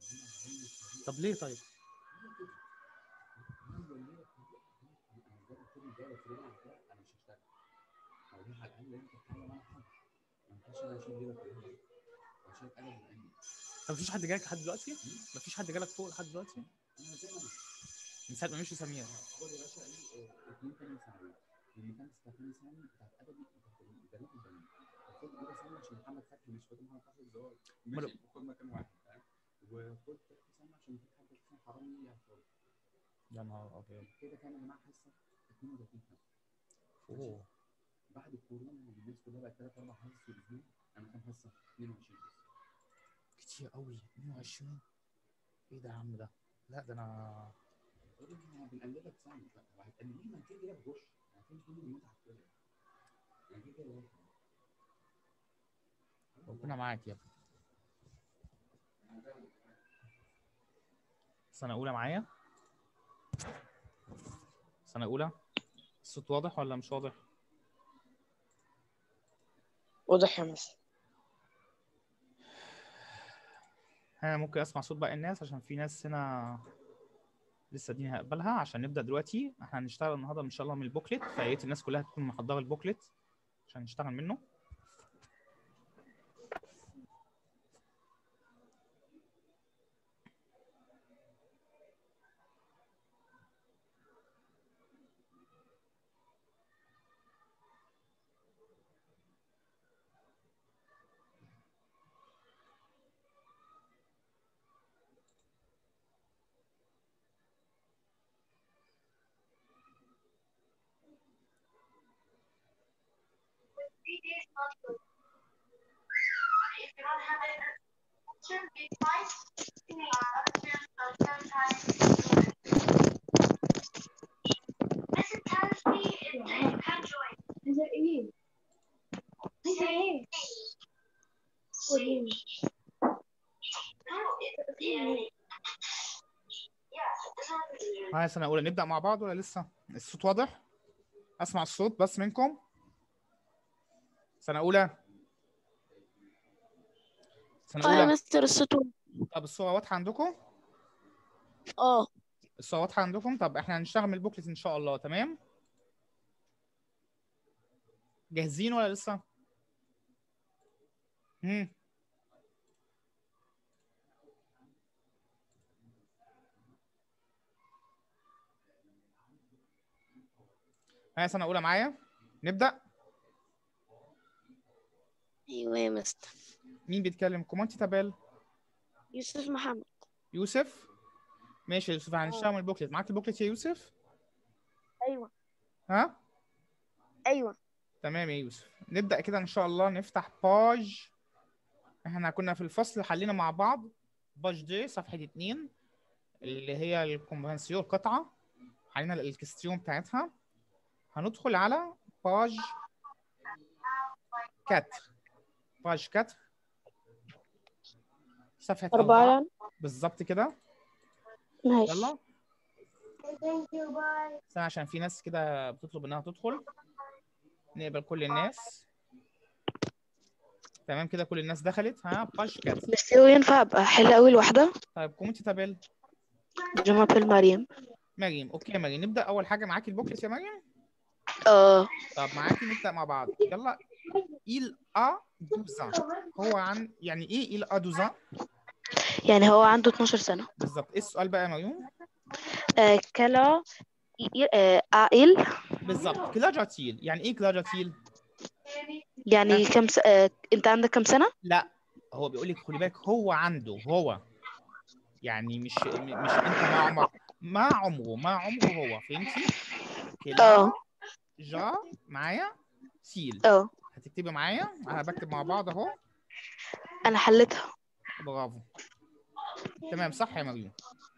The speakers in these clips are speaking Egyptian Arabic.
طب ليه طيب طب مفيش حد جالك لحد دلوقتي مفيش حد جالك فوق لحد دلوقتي من ساعه ما مشي سمير ماشي خد مكان واحد فاهم وخد سنه عشان في حد مثلا حرامي يعرفه يا نهار ابيض كده كان يا جماعه حصه 32 حصه اوه بعد الكورونا الناس كلها بقت ثلاث اربع حصص في الاسبوع انا كام حصه 22 بس كتير قوي 22 ايه ده يا عم ده لا ده انا الراجل احنا بنقلبك سنه بقى هتقلبني ما كده كده بغش يعني فين كل المتعه في كده يعني كده كده بغش. ربنا معاك يا ابني سنة أولى معايا سنة أولى الصوت واضح ولا مش واضح؟ واضح يا مس ها ممكن أسمع صوت باقي الناس عشان في ناس هنا لسه دي هقبلها عشان نبدأ دلوقتي احنا هنشتغل النهاردة إن شاء الله من البوكلت فيا ريت الناس كلها تكون محضرة البوكلت عشان نشتغل منه عايزة ايه؟ عايزة ايه؟ قوليلي معايا سنة أولى نبدأ مع بعض ولا لسه؟ الصوت واضح؟ أسمع الصوت بس منكم؟ سنة أولى سنة اه يا أولى مستر الصوت طب الصورة واضحة عندكم؟ اه الصورة واضحة عندكم؟ طب احنا هنشتغل من البوكلت إن شاء الله تمام؟ جاهزين ولا لسه؟ مم. ها سنة أولى معايا؟ نبدأ؟ ايوه يا مستر مين بيتكلم؟ كومونتي تابال؟ يوسف محمد يوسف؟ ماشي يا يوسف هنشتغل من البوكلت معاك البوكلت يا يوسف؟ ايوه ها؟ ايوه تمام يا يوسف نبدأ كده إن شاء الله نفتح باج احنا كنا في الفصل حلينا مع بعض باج دي صفحة اتنين اللي هي الكونفنسيون القطعة حلينا الكستيون بتاعتها هندخل على باج كاتر باج كاتر صفحة أربعة يعني بالظبط كده ماشي يلا Thank you, bye. استنى عشان في ناس كده بتطلب انها تدخل نقبل كل الناس تمام كده كل الناس دخلت ها باج كاتر بس هو ينفع ابقى احل اول واحدة طيب كومنتي تابل جمع بيل مريم مريم اوكي يا مريم نبدا اول حاجه معاكي البوكلت يا مريم اه طب معاكي نبدا مع بعض يلا il a 12 ans هو عن يعني ايه il a 12 ans يعني هو عنده 12 سنة بالظبط ايه السؤال بقى يا مريم آه كلا آه عائل بالظبط كلاجاتيل يعني ايه كلاجاتيل يعني كم س... آه انت عندك كم سنة؟ لا هو بيقول لك خلي بالك هو عنده هو يعني مش م- مش انت مع عمرك مع عمره مع عمره هو فهمتي كلا اه جا معايا سيل اه هتكتبي معايا انا بكتب مع بعض اهو انا حليتها برافو تمام صح يا مريم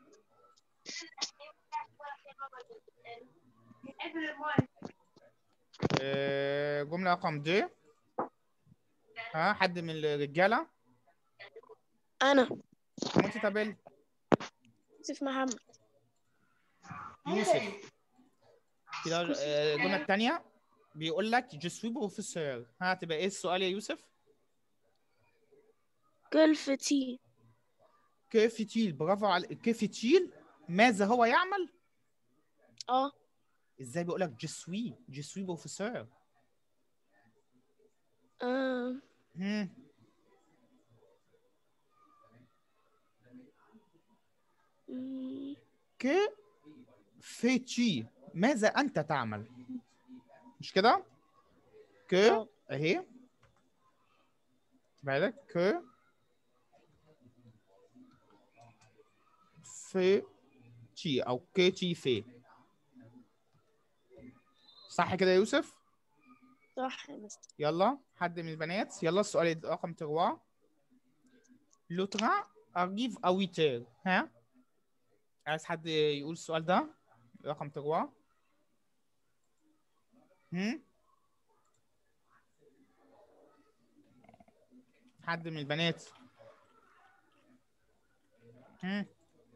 آه، جملة رقم دي ها حد من الرجالة انا كومنتي تابل يوسف محمد يوسف كده آه، الجملة التانية بيقول لك جو سوي بروفيسور ها تبقى ايه السؤال يا يوسف؟ كل فتي كيفتيل برافو على كيفتيل ماذا هو يعمل اه ازاي بيقول لك جسوي جسوي بروفيسور آه. هم. مم. que fais-tu ماذا أنت تعمل مش كده que آه. أهي بالك que fais-tu أو que tu fais صح كده يا يوسف صح يا مستر يلا حد من البنات يلا السؤال رقم 3 Le train arrive à 8 heures ها عايز حد يقول السؤال ده رقم 3 هم حد من البنات هم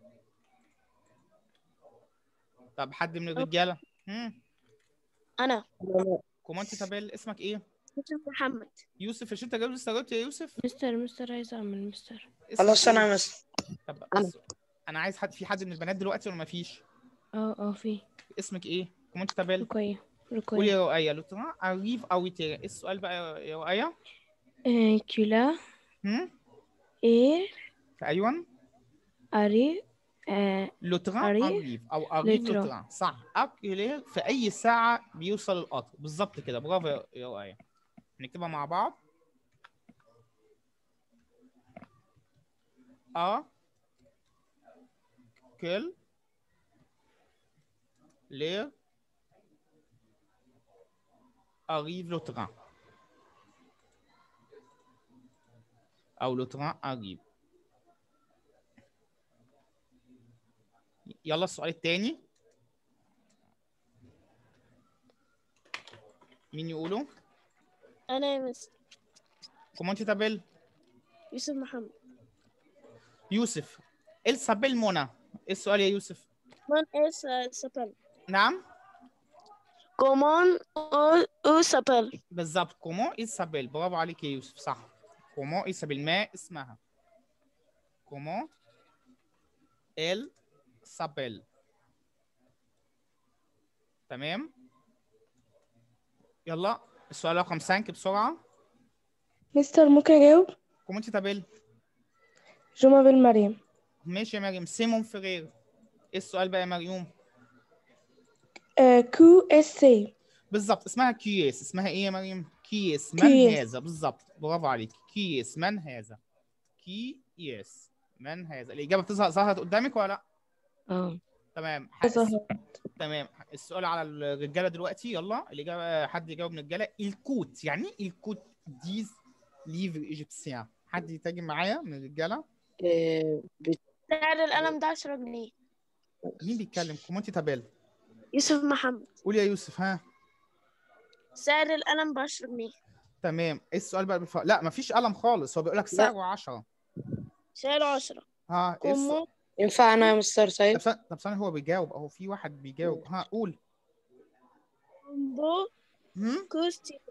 طب حد من الرجاله هم انا كومنت تابيل اسمك ايه يوسف محمد يوسف مش انت جاوبت لسه جاوبت يا يوسف مستر مستر عايز اعمل مستر اسمك خلاص إيه؟ انا مس طب أنا. بس- انا عايز حد في حد من البنات دلوقتي ولا ما فيش اه اه في اسمك ايه كومنت تابيل رقية قولي رقية يا رؤية لو ترى arrive à 8 heures ايه السؤال بقى يا- يا رؤية آه، كلا هم اير ايوه اري آه، لو تران Arrive. arrive او arrive Le لو train. تران صح أكيلير في اي ساعة بيوصل القطر بالظبط كده برافو يا- يا رؤية نكتبها مع بعض ا كل لير arrive le train او le train arrive يلا السؤال التاني مين يقوله انا يا مستر comment tu t'appelles يوسف محمد يوسف il s'appelle منى ايه السؤال يا يوسف من اس سابل نعم كومون او او سابل بالظبط comment il s'appelle برافو عليك يا يوسف صح comment il s'appelle ما اسمها comment elle s'appelle تمام يلا السؤال رقم 5 بسرعة مستر ممكن أجاوب؟ comment tu t'appelles جمع بالمريم ماشي يا مريم سيمون فرير ايه السؤال بقى يا مريوم آه كو اس سي بالظبط اسمها كيس اسمها ايه يا مريم كيس من كيس. هذا بالظبط برافو عليك كيس من هذا كيس من هذا الاجابه بتظهر ظهرت قدامك ولا لا اه تمام ح- ظهر. تمام السؤال على الرجاله دلوقتي يلا الاجابه حد يجاوب من الرجاله الكوت يعني ايه الكوت ديز ليفر ايجيبسيان حد يترجم معايا من الرجاله آه، بت- سعر القلم ده 10 جنيه مين بيتكلم كومنتي تابيل يوسف محمد قول يا يوسف ها سعر القلم ب 10 جنيه تمام ايه السؤال بقى بالف... لا مفيش قلم خالص هو بيقول لك سعره 10 سعره 10 ها ايه السؤال كومون ينفع انا يا مستر طب طيب ثانية طب ثانية هو بيجاوب اهو في واحد بيجاوب ها قول كومبو هم؟ كوستي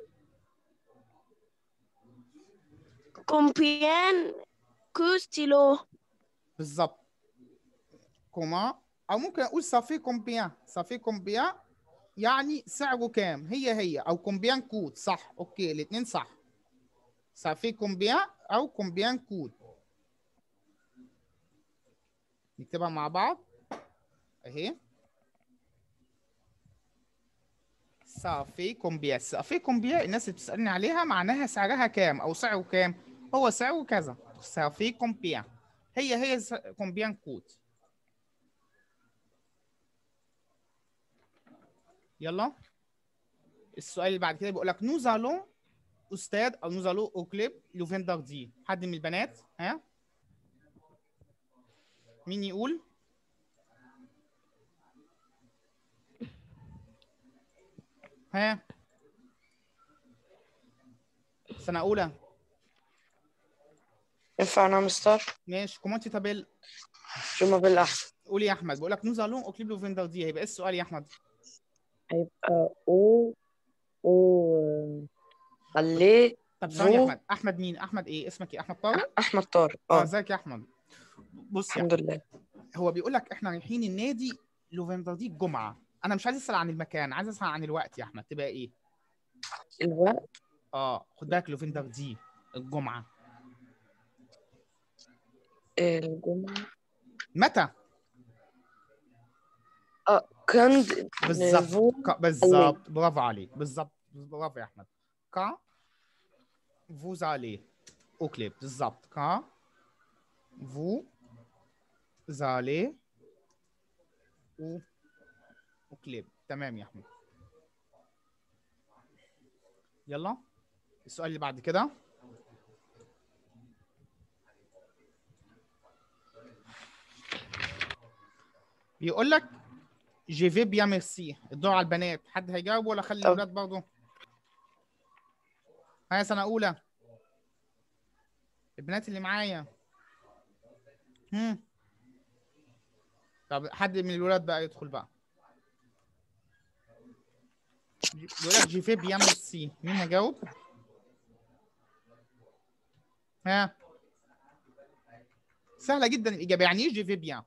كومبيان كوستيلو بالظبط كوما او ممكن اقول صافي كومبيان صافي كومبيان يعني سعره كام هي هي او كومبيان كود صح اوكي الاثنين صح صافي كومبيان او كومبيان كود نكتبها مع بعض اهي صافي كومبيا صافي كومبيا الناس اللي بتسألني عليها معناها سعرها كام او سعره كام هو سعره كذا صافي كومبيا هي هي س- كومبيان كوت يلا السؤال اللي بعد كده بيقول لك نوز الون استاذ او نوز الون او كليب لو فيندردي حد من البنات ها مين يقول ها سنة أولى ينفع انا يا مستر ماشي كومنتي تابيل جمع بالاحسن قول يا أحمد بقول لك نوز الون او كليب لو فيندردي هيبقى إيه السؤال يا أحمد هيبقى او او خليه طب ثانية يا فو. أحمد أحمد مين أحمد إيه اسمك إيه أحمد طارق احمد طارق اه اه ازيك يا احمد بص يا الحمد لله هو بيقول لك احنا رايحين النادي لوفندر دي الجمعه انا مش عايز اسال عن المكان عايز اسال عن الوقت يا احمد تبقى ايه الوقت اه خد بالك لوفندر دي الجمعه الجمعة متى اه كاند بالظبط نفو ك- بالظبط برافو عليك بالظبط برافو يا احمد كا vous allez au club بالظبط كا vous allez au au club تمام يا احمد يلا السؤال اللي بعد كده بيقول لك جي في بيان ميرسي الدور على البنات حد هيجاوب ولا خلي طب. الاولاد برضه هيا سنه اولى البنات اللي معايا هم طب حد من الولاد بقى يدخل بقى بيقول لك جي في بيان ميرسي مين هيجاوب ها سهله جدا الاجابه يعني ايه جي في بيان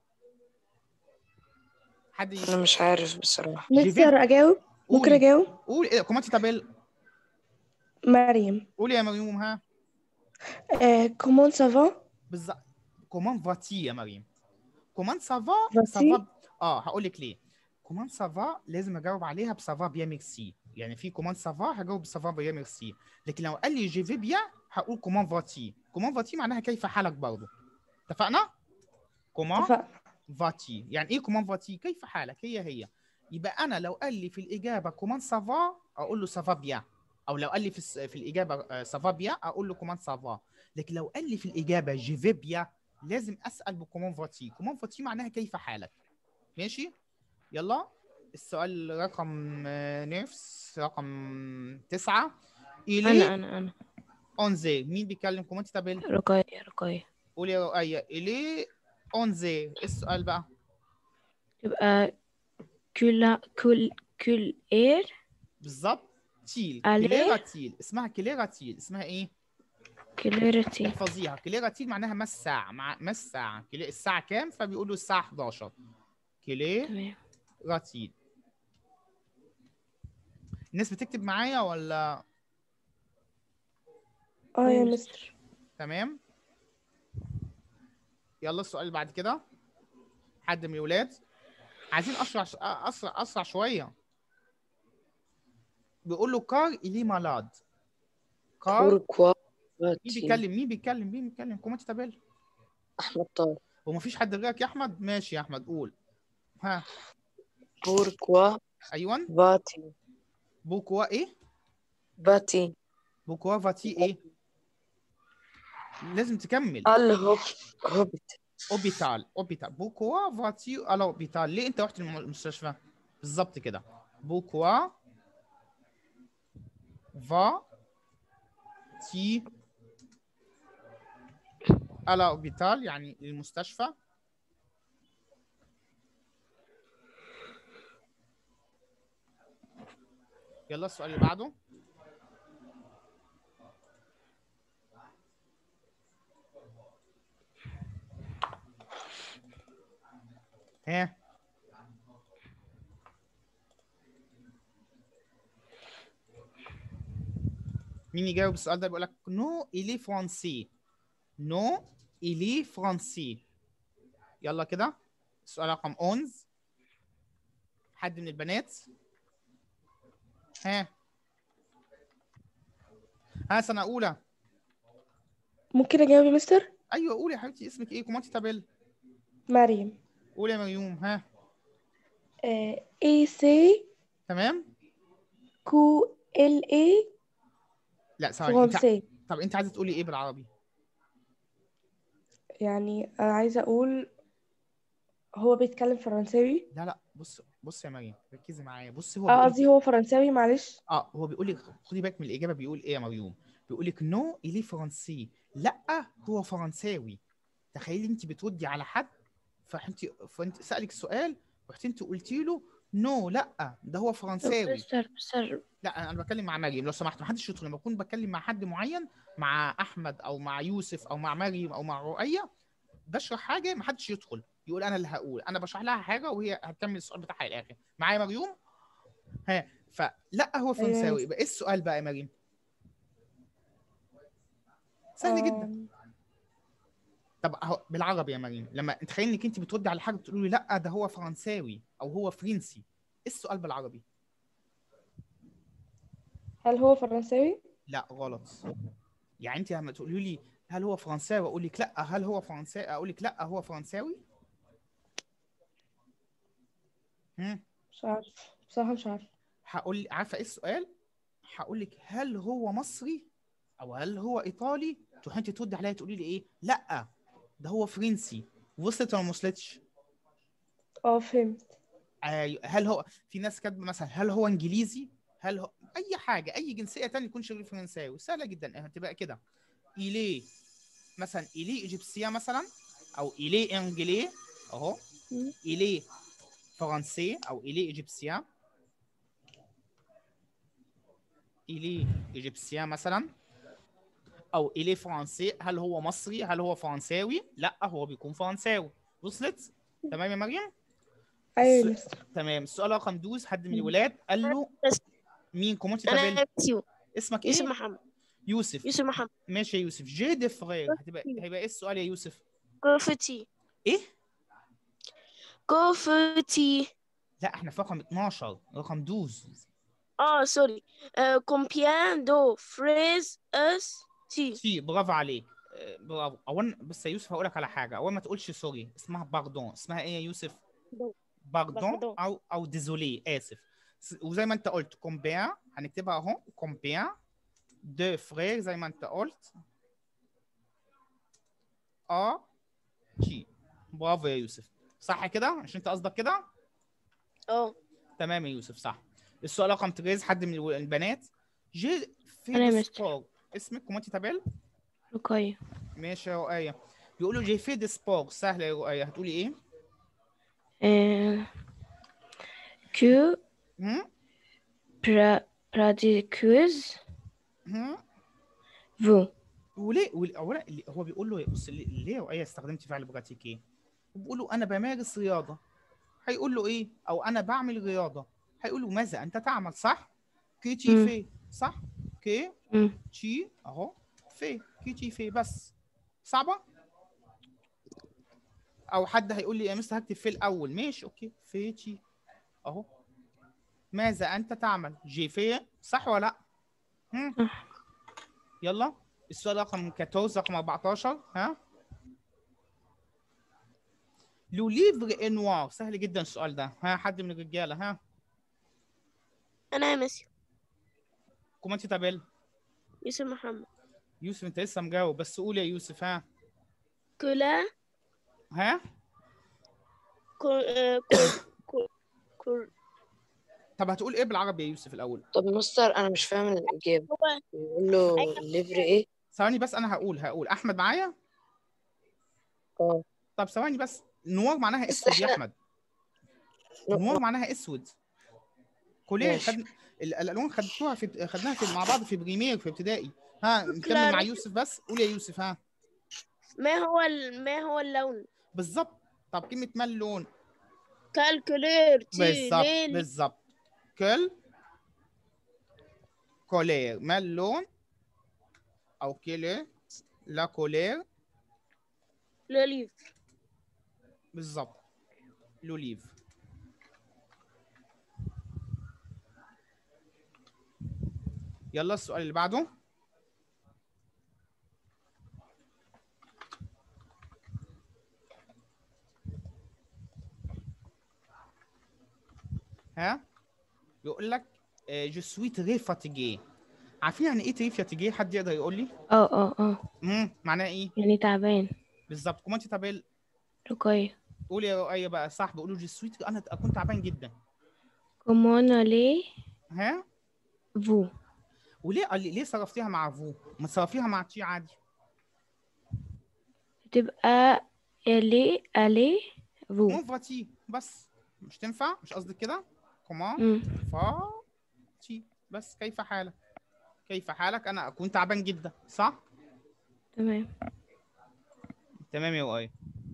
حد ي- انا مش عارف بصراحة مستر أجاوب ممكن قولي. أجاوب قول إيه كومنتي تابل مريم قولي يا مريم ها آه كومون سافا بالظبط كومان فاتي يا مريم كومان سافا فاتي؟ سافا اه هقول لك ليه كومان سافا لازم اجاوب عليها بسافا بيا ميرسي يعني في كومان سافا هجاوب بسافا بيا ميرسي لكن لو قال لي جي في بيا هقول كومان فاتي كومان فاتي معناها كيف حالك برضه اتفقنا كومان اتفقنا فاتي يعني ايه كومان فاتي كيف حالك هي هي يبقى انا لو قال لي في الاجابه كومان سافا اقول له سافا بيان او لو قال لي في الس- في الاجابه آه، سافا بيان اقول له كومان سافا لكن لو قال لي في الاجابه جي في بيان لازم اسال بكومان فاتي كومان فاتي معناها كيف حالك ماشي يلا السؤال رقم آه، نفس رقم تسعة أنا إلي أنا أنا أونزي مين بيتكلم كومنت تابل رقية رقية قولي يا رؤية إلي أونزي إيه السؤال بقى تبقى كل كل كل إير بالظبط تيل ألي؟ كليرا تيل اسمها كليرا تيل اسمها ايه؟ كليرتي احفظيها كليرا تيل معناها ما الساعة مع ما الساعة كلي... الساعة كام؟ فبيقولوا الساعة 11 كليرا تمام تيل الناس بتكتب معايا ولا اه يا مستر تمام؟ يلا السؤال اللي بعد كده حد من الولاد عايزين اسرع اسرع اسرع شوية بيقول له كار إلي مالاد كار بوركوا مين فاتي بيتكلم مين بيتكلم مين بيتكلم كومنت تابل احمد طاهر هو مفيش حد غيرك يا احمد ماشي يا احمد قول ها بوركوا ايوه فاتي بوكوا ايه فاتي بوكوا فاتي ايه لازم تكمل الهوب هوبت اوبيتال اوبيتال بوكوا فاتي على اوبيتال ليه انت رحت الم- المستشفى بالظبط كده بوكوا فا تي على اوبيتال يعني المستشفى يلا السؤال اللي بعده ها مين يجاوب السؤال ده بيقول لك نو إلي فرنسي نو إلي فرنسي يلا كده السؤال رقم 11 حد من البنات ها ها سنة أولى ممكن أجاوب يا مستر أيوه قولي يا حبيبتي اسمك إيه كومنتي تابل مريم قولي يا مريوم ها آه اي سي تمام كو ال اي لا ثواني انت فرنسي طب انت عايزه تقولي ايه بالعربي يعني أنا عايزة أقول هو بيتكلم فرنساوي لا لا بص بص يا مريم ركزي معايا بص هو اه بيقول قصدي هو فرنساوي معلش اه هو بيقول لك خدي بالك من الاجابه بيقول ايه يا مريم بيقول لك نو الي فرنسي لا هو فرنساوي تخيلي انت بتردي على حد فانت فانت سالك سؤال رحت انت قلتي له نو لا ده هو فرنساوي مستر مستر لا انا بتكلم مع مريم لو سمحت ما حدش يدخل لما بكون بتكلم مع حد معين مع احمد او مع يوسف او مع مريم او مع رؤية بشرح حاجه ما حدش يدخل يقول انا اللي هقول انا بشرح لها حاجه وهي هتكمل السؤال بتاعها للاخر معايا يا مريم ها فلا هو فرنساوي يبقى ايه السؤال بقى يا مريم سهل جدا آم، طب اهو بالعربي يا مريم لما تخيل انك انت بتردي على حاجه بتقولي لا ده هو فرنساوي او هو فرنسي ايه السؤال بالعربي هل هو فرنساوي؟ لا غلط يعني انت لما تقولي لي هل هو فرنساوي اقول لك لا هل هو فرنساوي اقول لك لا هو فرنساوي هم مش عارف بصراحة مش عارف هقول عارفه ايه السؤال هقول لك هل هو مصري او هل هو ايطالي تروحي انت تردي عليا تقولي لي ايه لا ده هو فرنسي وصلت ولا ما وصلتش اه فهمت أيوة. هل هو في ناس كاتبه مثلا هل هو انجليزي هل هو اي حاجه اي جنسيه تانية يكون شغال فرنساوي سهله جدا هتبقى كده إليه مثلا إليه إيجيبسيا مثلا أو إليه إنجلي أهو مم. إليه فرنسي أو إليه إيجيبسيا إليه إيجيبسيا مثلا أو إليه فرنسي هل هو مصري هل هو فرنساوي لا هو بيكون فرنساوي وصلت تمام يا مريم ايوه الس- يا مستر تمام السؤال رقم دوز حد من الولاد قال له بس مين كومنتي انا تابل يوسف اسمك يوسف ايه محمد يوسف يوسف محمد ماشي يا يوسف جي دي فغير هتبقى هيبقى ايه السؤال يا يوسف كوفتي ايه كوفتي لا احنا في رقم 12 رقم 12 اه سوري كومبيان دو فريز اس تي سي برافو عليك آه، برافو اول بس يا يوسف هقول لك على حاجه اول ما تقولش سوري اسمها باردون اسمها ايه يا يوسف باردون. باردون باردون. او او ديزولي اسف س- وزي ما انت قلت كومبيان هنكتبها اهو كومبيان دو فرير زي ما انت قلت اه تي برافو يا يوسف صح كده عشان انت قصدك كده اه تمام يا يوسف صح السؤال رقم تريز حد من الو- البنات جي في أنا يا دي مستر. سبور اسمك كومنتي تابل رقية ماشي يا رؤية بيقولوا جي في دي سبور سهلة يا رؤية هتقولي ايه؟ آه، كو هم؟ برا براديكوز هم؟ فو وليه وليه اولا اللي- هو بيقول له بص ليه ليه يا رؤية استخدمت فعل براتيكي؟ بيقول له انا بمارس رياضة هيقول له ايه؟ او انا بعمل رياضة هيقول له ماذا انت تعمل صح؟ كي تي مم. في صح؟ كي مم. تي اهو في كي تي في بس صعبة؟ او حد هيقول لي يا مستر هكتب في الاول ماشي اوكي في تي اهو ماذا انت تعمل جي في صح ولا لا هم؟ صح. يلا السؤال رقم 14 رقم 14 ها لو ليفر انوار سهل جدا السؤال ده ها حد من الرجاله ها انا يا ميسي كومنتي تابل يوسف محمد يوسف انت لسه مجاوب بس قول يا يوسف ها كولا ها كو آه، كو كو كو طب هتقول ايه بالعربي يا يوسف الاول طب مستر انا مش فاهم الاجابه هو بيقول له ليفر ايه ثواني بس انا هقول هقول احمد معايا اه طب ثواني بس نوار معناها بس اسود يا إحنا- احمد نوار معناها اسود كليه ماشي. خد ال- الالوان خدتوها في خدناها في مع بعض في بريمير في ابتدائي ها نكمل مع كلاريس. يوسف بس قول يا يوسف ها ما هو ال... ما هو اللون بالظبط طب كلمه ما اللون كالكولير تي بالظبط ليل بالظبط كل كولير ما اللون او كيلو لا كولير لوليف بالظبط لوليف يلا السؤال اللي بعده ها يقول لك جو سوي تري فاتيجي عارفين يعني ايه تري فاتيجي حد يقدر يقول لي اه اه اه امم معناه ايه يعني تعبان بالظبط كومنتي تابل رقية قول يا رؤية بقى صح بيقولوا جو سوي انا كنت تعبان جدا كومون لي ها فو وليه قال لي ليه صرفتيها مع فو ما تصرفيها مع تي عادي تبقى الي الي فو مون فاتي بس مش تنفع مش قصدك كده كومان مم. فاتي بس كيف حالك كيف حالك انا اكون تعبان جدا صح تمام تمام يا رؤية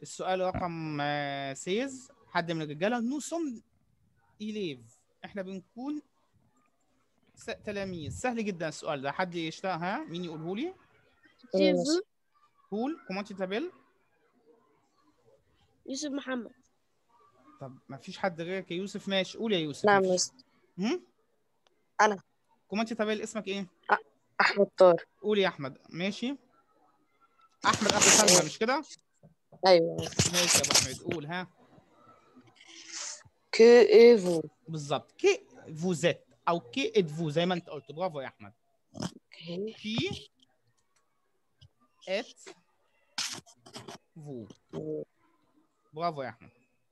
السؤال رقم آه، سيز حد من الرجاله نو سوم إليف احنا بنكون س- تلاميذ سهل جدا السؤال ده حد يشتغل ها مين يقوله لي أنا مثلا. قول كومنتي تابيل يوسف محمد طب ما فيش حد غيرك يا يوسف ماشي قول يا يوسف نعم مفيش- مستر هم؟ أنا. كومنتي تابيل اسمك ايه أحمد طارق قول يا احمد ماشي احمد اخو سلمى مش كده أيوة ماشي يا ابو حميد قول ها كو إيفو بالظبط كي فوزيت او كي ات فو زي ما انت قلت برافو يا احمد أوكي كي ات فو برافو يا احمد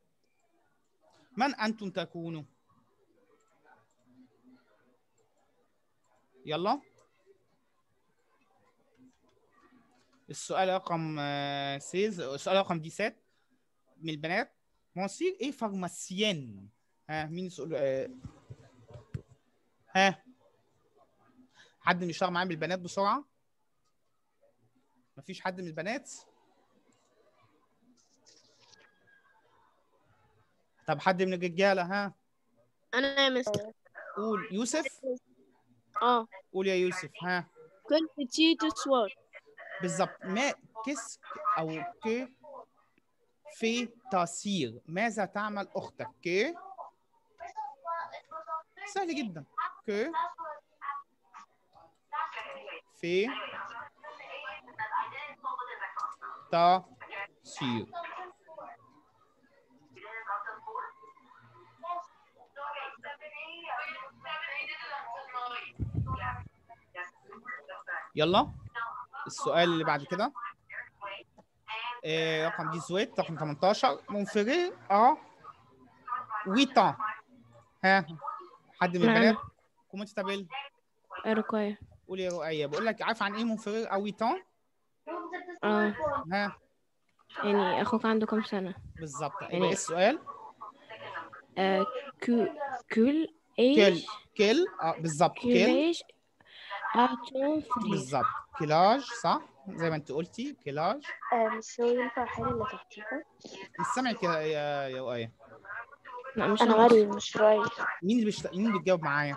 من انتم تكونوا يلا السؤال رقم آه، سيز السؤال رقم دي سات من البنات مصير ايه فارماسيان ها مين يسأل آه، ها حد من يشتغل معايا من البنات بسرعة مفيش حد من البنات طب حد من الرجالة ها انا يا مستر قول يوسف اه قول يا يوسف ها كل بتيت سوار بالظبط ما كس او ك في تصير ماذا تعمل اختك ك سهل جدا ك في تصير يلا السؤال اللي بعد كده آه، رقم 18 رقم 18 مونفيري اه 8 ها حد من نعم. البنات كومنت تابل رقية قول يا رؤية بقول لك عارف عن ايه مونفيري او 8 اه ها يعني أخوك عنده كام سنة بالظبط يبقى يعني- ايه السؤال آه كو كل كل إيش كل اه بالظبط كل كل إيش أتون فريز بالظبط كلاج صح زي ما انت قلتي كلاج مش هو ينفع حل اللي تحتيها مش سامعك يا يا يا رؤية لا مش أنا أنا مريم مش راي مين اللي بيشت... مين اللي بيتجاوب معايا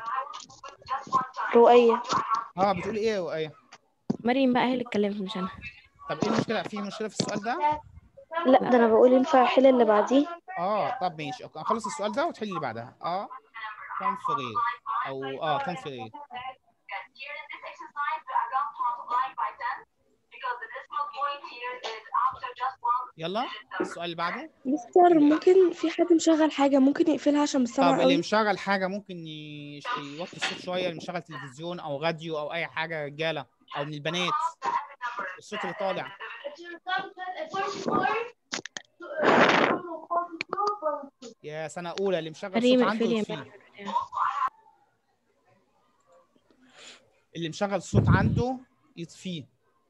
رؤية اه بتقولي ايه يا رؤية مريم بقى هي اللي اتكلمت مش أنا طب ايه المشكلة في مشكلة في السؤال ده لا ده أنا بقول ينفع حل اللي بعديه اه طب ماشي اوكي هخلص السؤال ده وتحلي اللي بعدها اه كونفرير او اه كونفرير يلا السؤال اللي بعده مستر ممكن في حد مشغل حاجة ممكن يقفلها عشان مش طب سامعة اللي قوي مشغل حاجه ممكن يش- يوطي الصوت شويه اللي مشغل تلفزيون او راديو او اي حاجه رجاله او من البنات الصوت اللي طالع يا سنه اولى اللي مشغل مريم صوت عنده اقفلي يا يطفيه مريم اللي مشغل صوت عنده يطفيه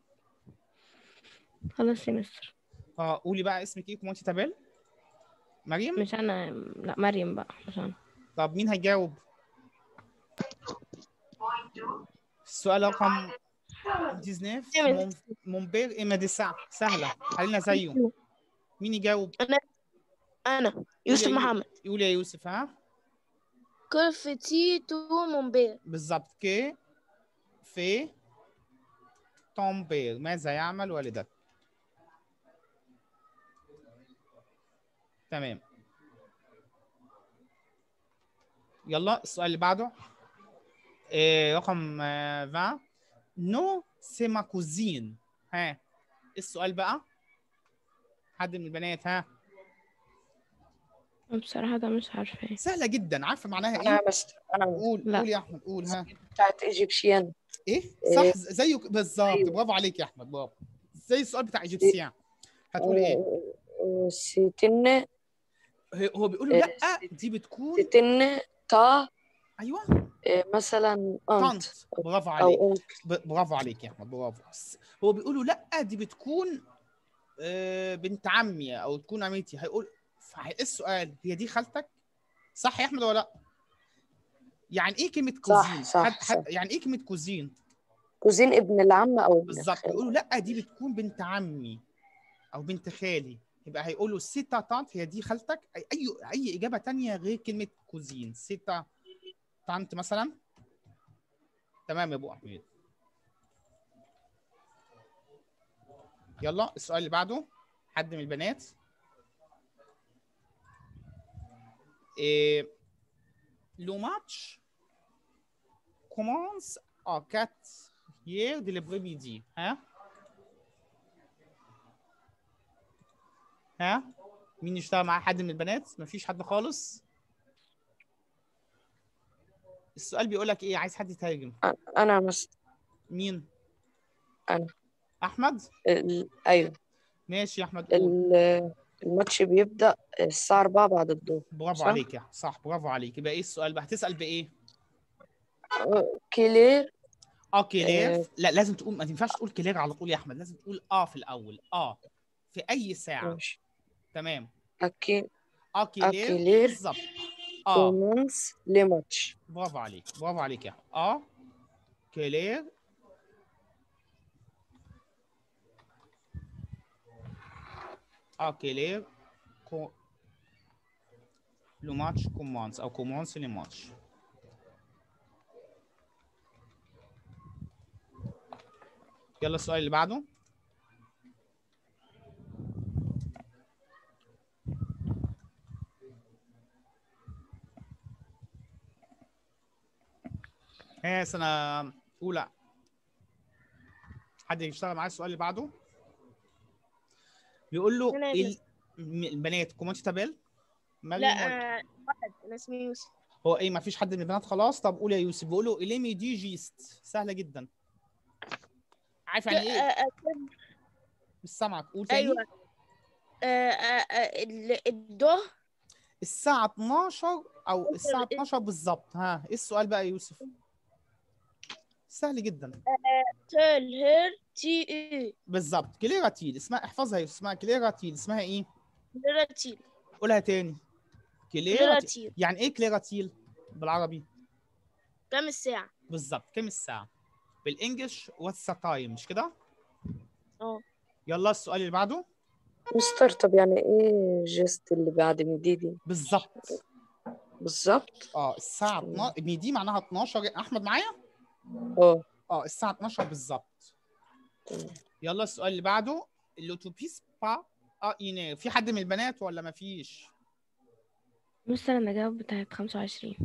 خلاص يا مستر اه قولي بقى اسمك ايه كومنتي تابل مريم مش أنا لا مريم بقى مش أنا طب مين هيجاوب السؤال رقم 19 مون- مونبير اما دي ساعة سهلة علينا زيه مين يجاوب انا يوسف يو- محمد يقول يا يوسف ها كل بتيت مونبير بالظبط كي في تومبير ماذا يعمل والدك تمام يلا السؤال اللي بعده إيه رقم آه، 20 نو سي ما كوزين ها إيه السؤال بقى حد من البنات ها بصراحة ده مش عارفة ايه سهلة جدا عارفة معناها أنا ايه بس أنا قول لا. قول يا احمد قول ها بتاعت إيجيبشيان ايه إيه. صح زيه بالظبط أيوه. برافو عليك يا احمد برافو زي السؤال بتاع ايجيبسيان هتقول ايه ستين هي- هو بيقول له إيه. لا دي بتكون ستين تا ايوه إيه، مثلا أنت طنط برافو عليك أو أنت ب- برافو عليك يا احمد برافو س- هو بيقول له لا دي بتكون آه، بنت عمي او تكون عمتي هيقول فهي- ايه السؤال هي دي خالتك صح يا احمد ولا لا يعني ايه كلمه صح، كوزين صح، حد حد صح. يعني ايه كلمه كوزين كوزين ابن العم أو ابن بالظبط الخال بيقولوا لا دي بتكون بنت عمي او بنت خالي يبقى هيقولوا سيتا تانت هي دي خالتك اي اي اي اجابه تانية غير كلمه كوزين سيتا تانت مثلا تمام يا ابو احمد يلا السؤال اللي بعده حد من البنات إيه لو ماتش commence à 4 hier de l'après-midi ها ها مين يشتغل معاه حد من البنات مفيش حد خالص السؤال بيقول لك ايه عايز حد يترجم أنا مثلا مين أنا. احمد ال- أيوه ماشي يا احمد قول ال- الماتش بيبدأ الساعة 4 بعد الظهر برافو صح؟ عليك يا صح برافو عليك يبقى ايه السؤال بقى هتسال بايه كيلير اه كلير آه. لا لازم تقول ما تنفعش تقول كلير على طول يا احمد لازم تقول اه في الاول اه في اي ساعه ماشي تمام أكي اه كلير أكيلير بالظبط اه كومونس لي ماتش برافو عليك برافو عليك يا احمد اه كلير اه كلير كو لو ماتش كومونس او كومونس لي ماتش يلا السؤال اللي بعده ها سنة أولى حد يشتغل معايا السؤال اللي بعده بيقول له أنا يا إيه ال- م- البنات كومنت تابل مريم لا ولا- آه، واحد انا اسمي يوسف هو ايه ما فيش حد من البنات خلاص طب قول يا يوسف بيقول له إليمي دي جيست سهلة جدا عارف يعني آه، ايه آه، مش سامعك قول تاني ايوه آه، آه، آه، ال- الظهر الساعة 12 أو الساعة 12 بالظبط ها إيه السؤال بقى يا يوسف؟ سهل جدا تل هير تي اي بالظبط كليراتيل اسمها احفظها يا يوسف اسمها كليراتيل اسمها إيه؟ كليراتيل قولها تاني كليراتيل كليراتيل يعني إيه كليراتيل بالعربي؟ كم الساعة؟ بالظبط كام الساعة؟ بالإنجلش واتس تايم مش كده؟ اه يلا السؤال اللي بعده مستر طب يعني ايه جيست اللي بعد مدي دي بالظبط بالظبط اه الساعة 12 دي معناها 12 أحمد معايا؟ اه اه الساعة 12 بالظبط تمام. يلا السؤال اللي بعده اللوتوبيس با اه إينير في حد من البنات ولا ما فيش؟ مستر انا جاوب بتاعت خمسة وعشرين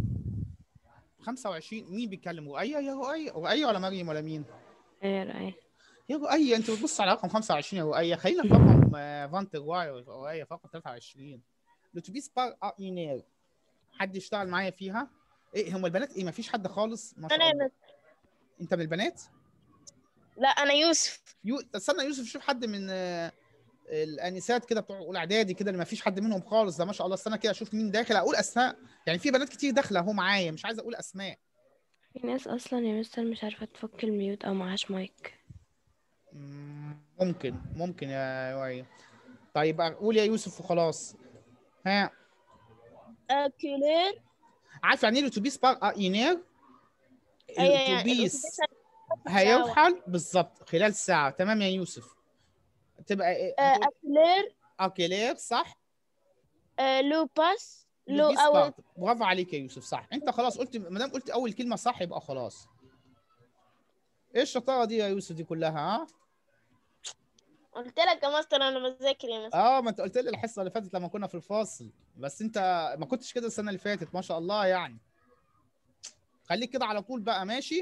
25 مين بيتكلم رؤية يا رؤية رؤية ولا مريم ولا مين؟ ايه رأيك يا رؤية انت بتبص على رقم 25 يا رؤية خلينا في رقم آه، فانت رؤية رؤية في رقم 23 لوتوبيس بار اه إينير حد يشتغل معايا فيها؟ ايه هم البنات ايه ما فيش حد خالص ما شاء انا الله أنا- انت من البنات؟ لا انا يوسف يو... استنى يوسف شوف حد من آه، الانسات كده بتوع اولى اعدادي كده اللي ما فيش حد منهم خالص ده ما شاء الله استنى كده اشوف مين داخل اقول اسماء يعني في بنات كتير داخله اهو معايا مش عايز اقول اسماء في ناس اصلا يا مستر مش عارفة تفك الميوت او معهاش مايك مم، ممكن ممكن يا وعي طيب بقى قول يا يوسف وخلاص ها كلير عارف يعني ايه الاتوبيس بار اه يناير أيوة، يعني الاتوبيس الأتوبيس هيرحل بالظبط خلال ساعه تمام يا يوسف تبقى ايه هتقول كلير اوكي صح لو باس لو لوبيس اول بارت. برافو عليك يا يوسف صح انت خلاص قلت ما دام قلت اول كلمه صح يبقى خلاص ايه الشطاره دي يا يوسف دي كلها ها قلت لك يا مستر انا بذاكر يا مستر اه ما انت قلت لي الحصه اللي فاتت لما كنا في الفاصل بس انت ما كنتش كده السنه اللي فاتت ما شاء الله يعني خليك كده على طول بقى ماشي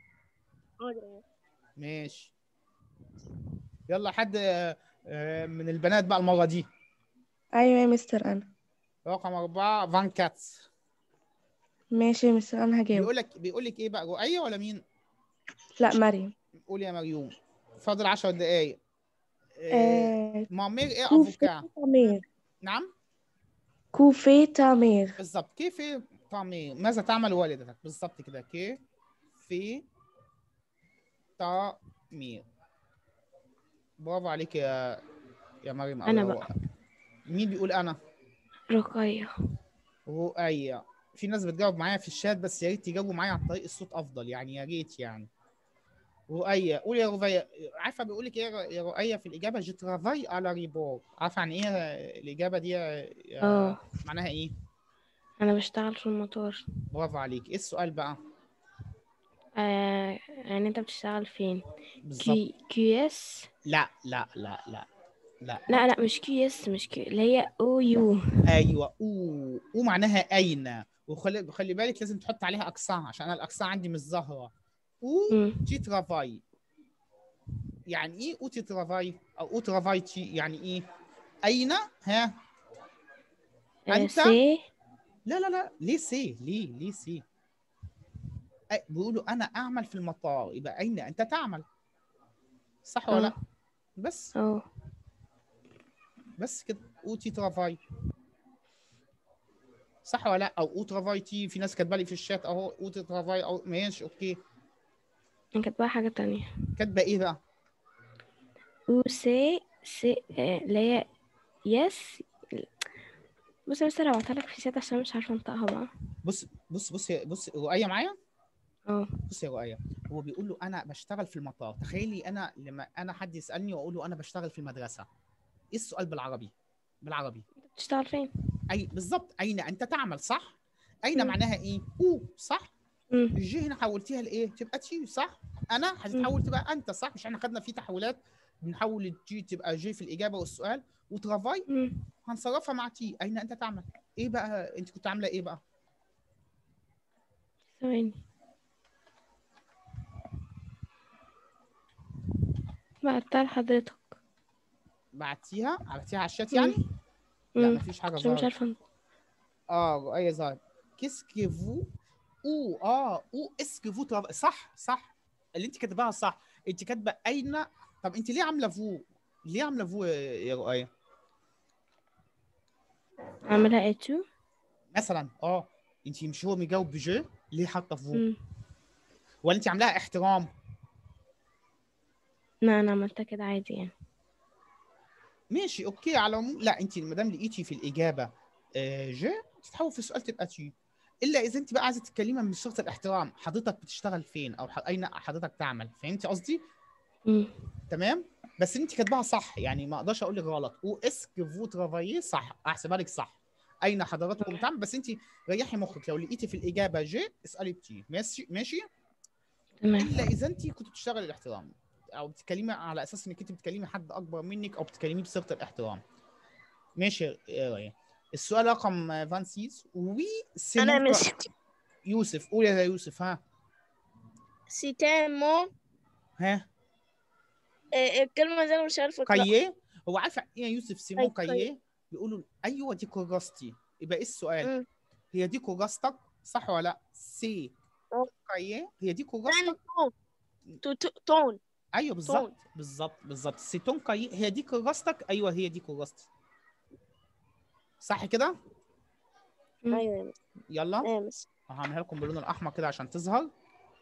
ماشي يلا حد آه، آه، من البنات بقى المره دي ايوه يا مستر انا رقم أربعة فان كاتس ماشي يا مستر انا هجاوب بيقول لك بيقول لك ايه بقى رؤية ولا مين؟ لا مريم قول يا مريوم فاضل 10 دقايق آه، آه... مامير ايه كوفي افوكا تامير نعم كوفي تامير بالظبط كيف طعمير ماذا تعمل والدتك بالظبط كده كيف في طعمير برافو عليك يا يا مريم أنا أو- بقى. مين بيقول انا رقية رؤية في ناس بتجاوب معايا في الشات بس يا ريت تجاوبوا معايا عن طريق الصوت افضل يعني يا ريت يعني رؤية قولي يا رؤية عارفة بيقول لك ايه يا رؤية في الإجابة جو ترافاي على ريبور عارفة عن ايه الإجابة دي يا- يا- اه معناها ايه؟ انا بشتغل في المطار برافو عليك ايه السؤال بقى؟ آه يعني انت بتشتغل فين بالظبط كي كيو اس لا لا لا لا لا لا لا مش كيو اس مش كيو اللي هي او يو ايوه او او معناها اين وخلي خلي بالك لازم تحط عليها اقصاها عشان انا الاقصاء عندي مش ظاهره او مم. تي ترافاي يعني ايه او تي ترافاي او او ترافاي تي يعني ايه اين ها آه، أنت؟ سي لا لا لا ليه سي ليه ليه سي أي- بيقولوا انا اعمل في المطار يبقى اين انت تعمل صح ولا لا اه بس اه بس كده او تي ترافاي صح ولا لا او او ترافاي تي في ناس كاتبه لي في الشات اهو او تي ترافاي او ماشي اوكي انا كاتباها حاجة تانية كاتبه ايه بقى او سي سي آه، اللي هي يس بص بس انا هبعتها لك في سيت عشان مش عارفة انطقها بقى بص بص بص يا- بص رؤية معايا اه بص يا رؤية هو بيقول له انا بشتغل في المطار تخيلي انا لما انا حد يسالني واقول له انا بشتغل في المدرسه ايه السؤال بالعربي بالعربي بتشتغل فين اي بالظبط اين انت تعمل صح اين مم. معناها ايه او صح مم. الجي هنا حولتيها لايه تبقى تي صح انا هتتحول تبقى انت صح مش احنا خدنا في تحولات بنحول الجي تبقى جي في الاجابه والسؤال وترافاي مم. هنصرفها مع تي اين انت تعمل ايه بقى انت كنت عامله ايه بقى ثواني بعتها لحضرتك بعتيها عملتيها على الشات مم. يعني لا مم. مفيش حاجه عشان مش ظهرت عارفة انطق. اه رؤية ظهر كيس كي فو او اه او اس كي فو ترافاي صح صح اللي انت كاتباها صح انت كاتبه اين طب انت ليه عامله فو ليه عامله فو يا يا رؤية اعملها اتو مثلا اه انت مش هو مجاوب بجي ليه حاطه فو مم. ولا انت عاملاها احترام لا انا عملتها كده عادي يعني ماشي اوكي على العموم لا انت ما دام لقيتي في الاجابه آه جي تتحول في السؤال تبقى تي الا اذا انت بقى عايزه تتكلمي من صيغه الاحترام حضرتك بتشتغل فين او ح- اين حضرتك تعمل فهمتي قصدي مم. تمام بس انت كاتباها صح يعني ما اقدرش اقول لك غلط او اسك فو ترافايي صح احسبها لك صح اين حضراتكم تعمل بس انت ريحي مخك لو لقيتي في الاجابه جي اسالي بتي ماشي ماشي تمام الا اذا انت كنت بتشتغل الاحترام او بتتكلمي على اساس انك انت بتكلمي حد اكبر منك او بتتكلمي بصيغه الاحترام ماشي يا ريا السؤال رقم 26 وي سي انا مون مش كا- يوسف قول يا يوسف ها سيتامو ها إيه الكلمة دي انا مش عارفة اقرأها كاييه هو عارف ايه يا يوسف سيمون أي كاييه. كاييه بيقولوا ايوه دي كراستي يبقى ايه السؤال مم. هي دي كراستك صح ولا لا سي أه. كاييه هي دي تاني كراستك تون تو- تو- تون ايوه بالظبط بالظبط بالظبط سيتون كاييه هي دي كراستك ايوه هي دي كراستي صح كده مم. ايوه يا مس يلا ايوه يا مس هعملها لكم باللون الاحمر كده عشان تظهر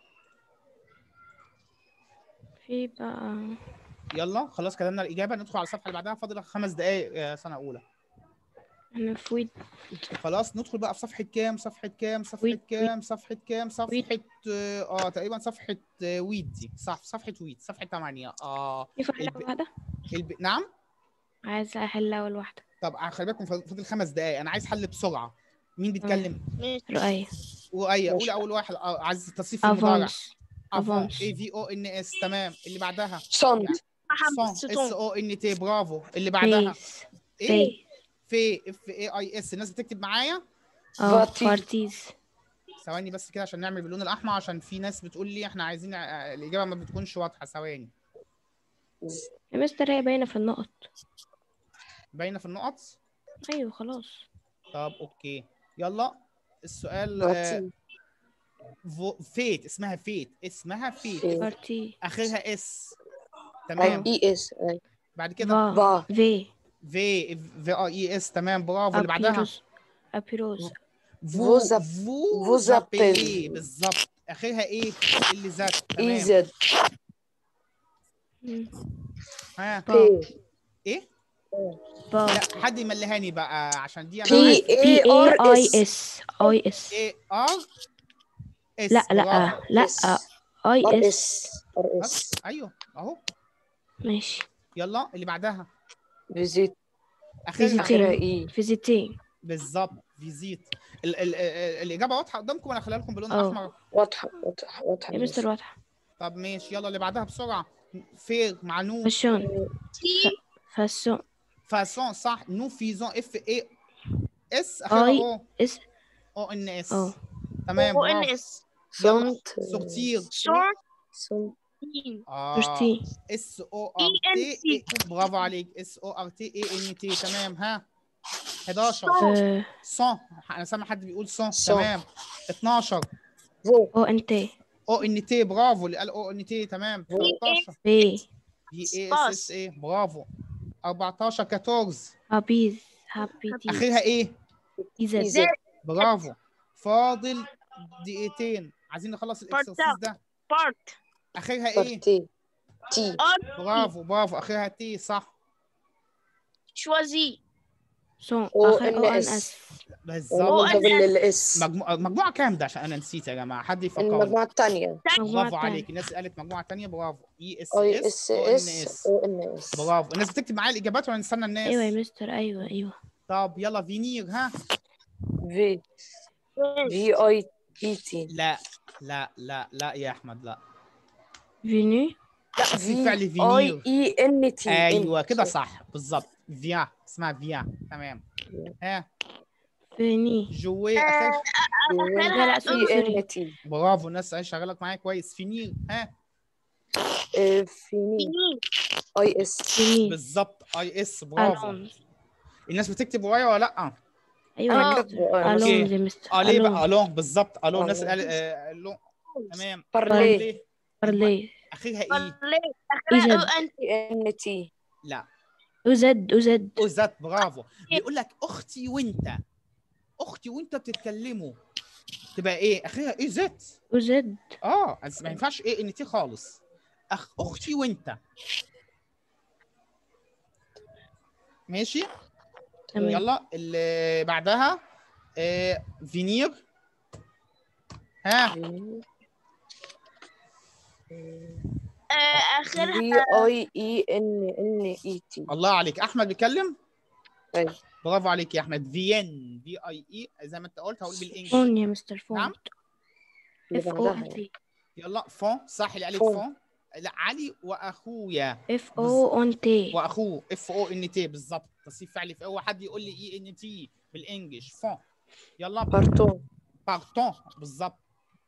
في بقى يلا خلاص كتبنا الاجابه ندخل على الصفحه اللي بعدها فاضل خمس دقائق يا سنه اولى احنا في ويد خلاص ندخل بقى في صفحه كام صفحه كام صفحه ويد- كام صفحه كام صفحه ويد. اه آه، تقريبا صفحه آه، ويد دي صح صفحه ويد صفحه 8 اه في فايلة الب- واحدة الب... نعم عايزة احل اول واحدة طب خلي بالكم فاضل خمس دقائق انا عايز حل بسرعه مين بيتكلم ماشي رؤية وايه قولي ماشي. اول واحد آه، عايز تصريف المضارع افونس افون أفونس. اي في او ان اس تمام اللي بعدها صند محمد سون اس ستون او ان تي برافو اللي بعدها فيس ايه في في اف اي اي اس الناس بتكتب معايا اه فاتي. فارتيز ثواني بس كده عشان نعمل باللون الاحمر عشان في ناس بتقول لي احنا عايزين آه، الاجابه ما بتكونش واضحه ثواني يا مستر هي باينة في النقط باينه في النقط ايوه خلاص طب اوكي يلا السؤال آه، فاتي فو- فيت اسمها فيت اسمها فيت فيت. فارتي اخرها اس تمام اي اس اي بعد كده فا با في في في ار اي اس تمام برافو اللي بعدها ابيروس ابيروس فو فوزا- فو فوزابيل. زابيلي بالظبط اخرها ايه اللي ذات اي تمام زد مم. ها بي ايه با لا حد يملهاني بقى عشان دي انا بي عايز بي اي اي ار اي اس اس اي اس اي ار اس لا لا برافو. لا اس اي ار اس اس ار بس اس ايوه اهو ماشي يلا اللي بعدها فيزيت اخرها اخرها اي فيزيتي بالظبط فيزيت ال ال ال الاجابه واضحه قدامكم ولا اخليها لكم باللون اه. الاحمر واضحة واضحة واضحة يا مستر واضحة طب ماشي يلا اللي بعدها بسرعه فير مع نو فاشون تي فاسون فاسون صح نو فيزون اف اي اس اخرها اي او اس او ان اس اه تمام او ان برافو اس سونت سورتير شورت سونت اه سورتي اس او ار تي برافو عليك اس او ار تي اي ان تي تمام ها 11 آه، سون انا سامع حد بيقول سون سون. تمام 12 فو او ان تي او ان تي برافو اللي قال او ان تي تمام 13 بي في اي اس اس اي برافو 14 14 هابيز هابيتي اخرها ايه ايزد إيزد. برافو فاضل دقيقتين عايزين نخلص الاكسرسيز ده بارت اخرها ايه بارتي تي ار برافو برافو اخرها تي صح شوازي سون او اخر ان او ان اس اس بالظبط أو دبل الاس مجموعة مجموعة كام ده عشان انا نسيت يا جماعة حد يفكرني المجموعة الثانية مجموعة برافو عليك تانية الناس قالت مجموعة تانية برافو اي اس اي اس اس او ان اس اس او ان اس برافو الناس بتكتب معايا الاجابات ولا نستنى الناس ايوه يا مستر ايوه ايوه طب يلا فينير ها في في اي اي تي لا لا لا لا يا احمد لا فيني لا في فعل اي فينير اي ان تي ايوه كده صح بالظبط فيا اسمها فيا تمام ها فيني جوي اخر لا لا سوري اي سوري ان تي برافو الناس عايشه شغالك معايا كويس فينير ها فيني اي اس فيني بالظبط اي اس برافو الونز الناس بتكتب ورايا ولا لا ايوه انا يا كاتبه مستر آه، أوكي. الونز يا مستر اه ليه ألونز. بقى الون بالظبط الون الناس ألون. قال آه، الون تمام بارلي ليه بارلي اخرها ايه بارلي إيزد. اخرها او ان اي ان تي لا اوزد اوزد اوزات برافو بيقول لك اختي وانت اختي وانت بتتكلموا تبقى ايه اخرها ايه زت اوزد اه بس ما ينفعش ايه ان تي خالص اخ اختي وانت ماشي تمام يلا اللي بعدها آه فينير ها آه، في اخرها اي اي ان ان اي تي الله عليك احمد بيتكلم أيوة. برافو عليك يا احمد فين في اي اي زي ما انت قلت هقول بالانجلش فون يا مستر فون نعم. اللي اف او بعدها ان تي يلا فون صح اللي عليك فون. فون لا علي واخويا اف او ان تي واخوه اف او ان تي بالظبط تصريف فعلي في هو حد يقول لي اي ان تي بالانجلش فون يلا بارتون بارتون بالظبط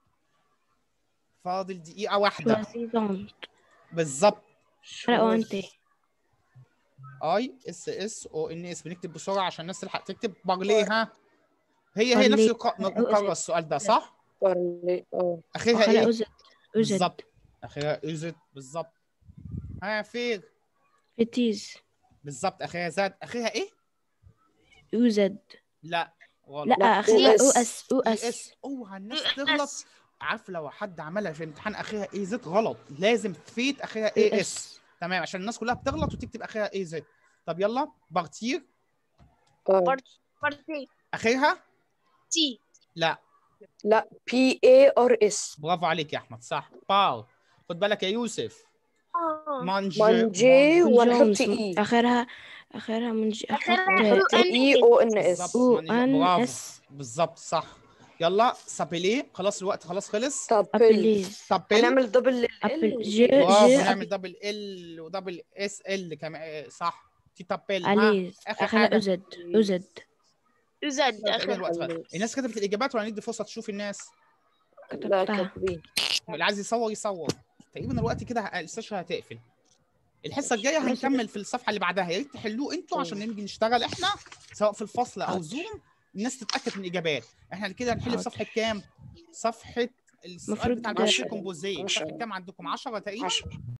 فاضل دقيقة واحدة شوازيزونت بالظبط او ان تي اي اس اس او ان اس بنكتب بسرعة عشان الناس تلحق تكتب بارلي ها هي هي بارلي. نفس الق- مكرر السؤال ده صح؟ بارلي اه اخرها اخرها ايه؟ اوزد اوزد بالظبط اخرها اوزت بالظبط ها فير فيتيز بالظبط اخرها زاد اخرها ايه؟ اوزد لا غلط لا لا، اخرها US. او اس او اي اس اس اوعى الناس US. تغلط عارف لو حد عملها في امتحان اخرها اي زد غلط لازم فيت اخرها اي اس تمام عشان الناس كلها بتغلط وتكتب اخرها اي زد طب يلا بارتير آه. بارتي اخرها تي لا لا بي اي ار اس برافو عليك يا احمد صح بار خد بالك يا يوسف آه. مانجي مانجي ونحط جونز اي اخرها اخرها من ج... آخرها احط نحط اي او ان اس بالظبط او مانجي. ان برافو اس بالظبط صح يلا سابيلي خلاص الوقت خلاص خلص طابل ابليز سابيل هنعمل دبل ابل ال جي برافو جي نعمل دبل ال ودبل اس ال كمان صح في تابيل ها اليز آخر اخرها حاجة. اوزد اوزد زد تقريبا اخرها الوقت خلص. الناس كتبت الاجابات ولا ندي فرصه تشوف الناس لا كتبتها كاتبين اللي عايز يصور يصور تقريبا الوقت كده ه- السيشن هتقفل الحصه الجايه هنكمل في الصفحه اللي بعدها يا ريت تحلوه انتوا عشان نيجي نشتغل احنا سواء في الفصل او حاضر. زوم الناس تتاكد من الاجابات احنا كده هنحل في حاضر. صفحه كام صفحه السؤال مفروض بتاع عشرة. الكومبوزيه عشرة. صفحه كام عندكم 10 تقريبا 10